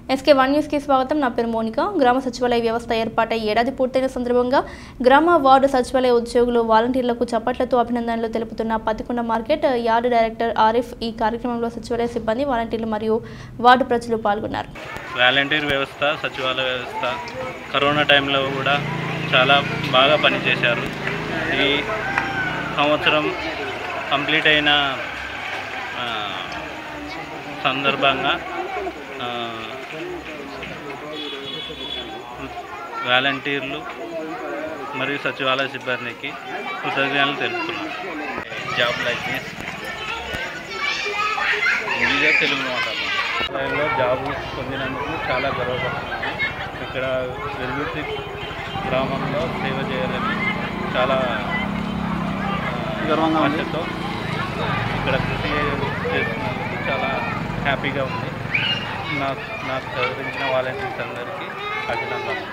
SK one న్యూస్కి స్వాగతం నా పేరు మోనిక గ్రామ సచివాలయ వ్యవస్థ ఏర్పాటై ఏడాది పూర్తయిన సందర్భంగా గ్రామ వార్డు సచివాలయ ఉద్యోగులు వాలంటీర్లకు చప్పట్లతో అభినందనలు తెలుపుతున్న Pathikonda market yard director Arif ఈ కార్యక్రమంలో సచివాలయ సిబ్బంది వాలంటీర్లు మరియు వార్డు ప్రజలు పాల్గొన్నారు వాలంటీర్ వ్యవస్థ సచివాలయ వ్యవస్థ కరోనా టైంలో కూడా చాలా బాగా పనిచేశారు ఈ సంవత్సరం కంప్లీట్ అయిన ఆ, సందర్భంగా ఆ, వాలంటీర్లు మరియు సచివాలయ సిబ్బందికి కృతజ్ఞతలు తెలుపుతున్నాను జాబ్ లైక్ దిస్ హిందీలో తెలుగు మాట్లాడుతున్నాను లో జాబ్ పొందినందుకు చాలా గర్వపడుతున్నాను ఇక్కడ వెల్లుర్తి గ్రామంలో సేవ చేయాలని చాలా గర్వంగా ఉంది. ఆశతో ఇక్కడ కృషి చేస్తున్నందుకు చాలా హ్యాపీగా ఉంది నాకు నాకు సహకరించిన వాలంటీర్స్ అందరికీ అభినందనలు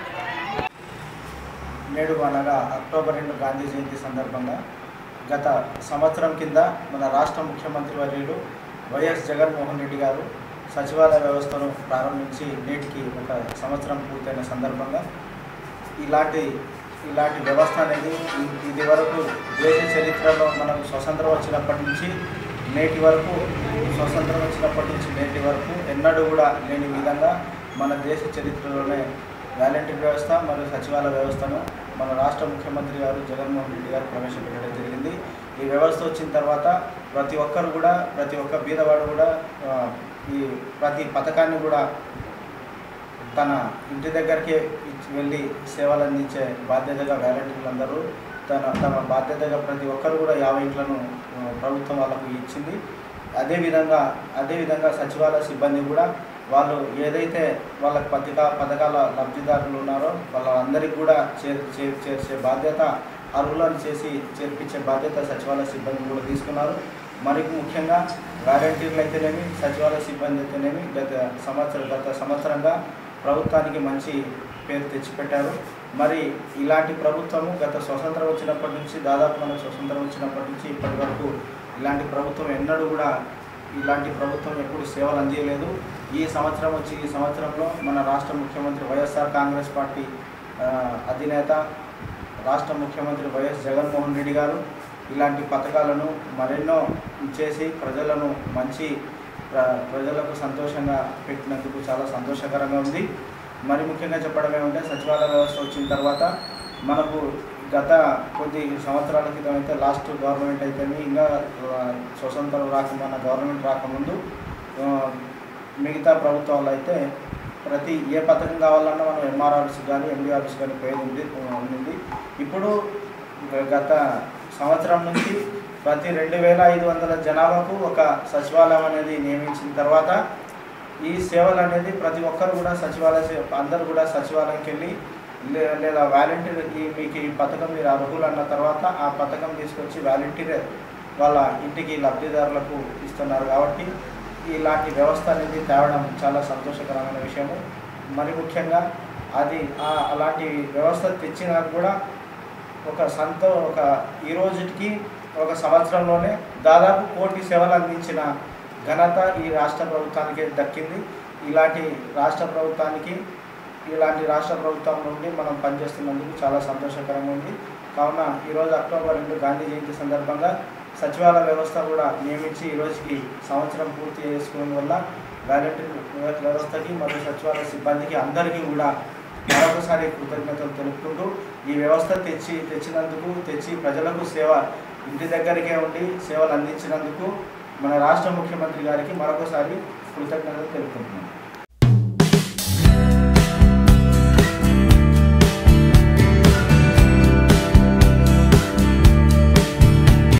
నేడు అనగా అక్టోబర్ రెండు గాంధీ జయంతి సందర్భంగా గత సంవత్సరం కింద మన రాష్ట్ర ముఖ్యమంత్రి వర్యులు వైఎస్ జగన్మోహన్ రెడ్డి గారు సచివాలయ వ్యవస్థను ప్రారంభించి నేటికి ఒక సంవత్సరం పూర్తయిన సందర్భంగా ఇలాంటి ఇలాంటి వ్యవస్థ అనేది ఇ- ఇది వరకు దేశ చరిత్రలో మనకు స్వతంత్రం వచ్చినప్పటి నుంచి నేటి వరకు స్వతంత్రం వచ్చినప్పటి నుంచి నేటి వరకు ఎన్నడూ కూడా లేని విధంగా మన దేశ చరిత్రలోనే వాలంటీర్ వ్యవస్థ మరియు సచివాలయ వ్యవస్థను మన రాష్ట్ర ముఖ్యమంత్రి గారు జగన్మోహన్ రెడ్డి గారు ప్రవేశపెట్టడం జరిగింది ఈ వ్యవస్థ వచ్చిన తర్వాత ప్రతి ఒక్కరు కూడా ప్రతి ఒక్క బీదవాడు కూడా ఆ, ఈ ప్రతి పథకాన్ని కూడా తన ఇంటి దగ్గరికి ఇచ్చి వెళ్ళి సేవలు అందించే బాధ్యతగా వాలంటీర్లు అందరూ తన తమ బాధ్యతగా ప్రతి ఒక్కరు కూడా యాభై ఇంట్లను ఆ, ప్రభుత్వం వాళ్ళకు ఇచ్చింది అదేవిధంగా అదేవిధంగా సచివాలయ సిబ్బంది కూడా వాళ్ళు ఏదైతే వాళ్ళ పథక పథకాల లబ్ధిదారులు ఉన్నారో వాళ్ళందరికీ కూడా చేర్ చేర్ చేర్చే బాధ్యత అర్హులను చేసి చేర్పించే బాధ్యత సచివాలయ సిబ్బంది కూడా తీసుకున్నారు మరి ముఖ్యంగా వాలంటీర్లు అయితేనేమి సచివాలయ సిబ్బంది అయితేనేమి గత సంవత్సరం గత సంవత్సరంగా ప్రభుత్వానికి మంచి పేరు తెచ్చిపెట్టారు మరి ఇలాంటి ప్రభుత్వము గత స్వతంత్రం వచ్చినప్పటి నుంచి దాదాపు మనకు స్వతంత్రం వచ్చినప్పటి నుంచి ఇప్పటి వరకు ఇలాంటి ప్రభుత్వం ఎన్నడూ కూడా ఇలాంటి ప్రభుత్వం ఎప్పుడు సేవలు అందించలేదు ఈ సంవత్సరం వచ్చి ఈ సంవత్సరంలో మన రాష్ట్ర ముఖ్యమంత్రి వైఎస్ఆర్ కాంగ్రెస్ పార్టీ ఆ, అధినేత రాష్ట్ర ముఖ్యమంత్రి వైఎస్ జగన్మోహన్ రెడ్డి గారు ఇలాంటి పథకాలను మరెన్నో చేసి ప్రజలను మంచి ప్ర- ప్రజలకు సంతోషంగా పెట్టినందుకు చాలా సంతోషకరంగా ఉంది మరి ముఖ్యంగా చెప్పడం ఏమంటే సచివాలయ వ్యవస్థ వచ్చిన తర్వాత మనకు గత కొద్ది సంవత్సరాల క్రితం అయితే లాస్ట్ గవర్నమెంట్ అయితేనే ఇంకా ఆ, స్వతంత్రం రాకముందు గవర్నమెంట్ రాకముందు ఆ, మిగతా ప్రభుత్వాలు అయితే ప్రతి ఏ పథకం కావాలన్నా మనం ఎంఆర్ ఆఫీస్ కానీ ఎండి ఆఫీస్ కానీ పోయేది ఉంది ఉంది ఇప్పుడు గ- గత సంవత్సరం నుంచి ప్రతి రెండు వేల ఐదు వందల జనాభాకు ఒక సచివాలయం అనేది నియమించిన తర్వాత ఈ సేవలు అనేది ప్రతి ఒక్కరు కూడా సచివాలయ సే- అందరూ కూడా సచివాలయంకి వెళ్ళి లే- లేదా వాలంటీర్ ఈ మీకు ఈ పథకం మీరు అర్హులు అన్న తర్వాత ఆ పథకం తీసుకొచ్చి వాలంటీర్ వాళ్ళ ఇంటికి లబ్ధిదారులకు ఇస్తున్నారు కాబట్టి ఇలాంటి వ్యవస్థ అనేది తేవడం చాలా సంతోషకరమైన విషయము మరి ముఖ్యంగా అది ఆ- అలాంటి వ్యవస్థ తెచ్చినా కూడా ఒక సంతో ఒక ఈ రోజుకి ఒక సంవత్సరంలోనే దాదాపు కోటి సేవలు అందించిన ఘనత ఈ రాష్ట్ర ప్రభుత్వానికి దక్కింది ఇలాంటి రాష్ట్ర ప్రభుత్వానికి ఇలాంటి రాష్ట్ర ప్రభుత్వం నుండి మనం పనిచేస్తున్నందుకు చాలా సంతోషకరంగా ఉంది కావున ఈరోజు అక్టోబర్ రెండు గాంధీ జయంతి సందర్భంగా సచివాలయ వ్యవస్థ కూడా నియమించి ఈ రోజుకి సంవత్సరం పూర్తి చేసుకోవడం వల్ల వాలంటీర్ వ్యవస్థకి మరియు సచివాలయ సిబ్బందికి అందరికీ కూడా మరొకసారి కృతజ్ఞతలు తెలుపుకుంటూ ఈ వ్యవస్థ తెచ్చి తెచ్చినందుకు తెచ్చి ప్రజలకు సేవ ఇంటి దగ్గరికే ఉండి సేవలు అందించినందుకు మన రాష్ట్ర ముఖ్యమంత్రి గారికి మరొకసారి కృతజ్ఞతలు తెలుపుకుంటున్నాను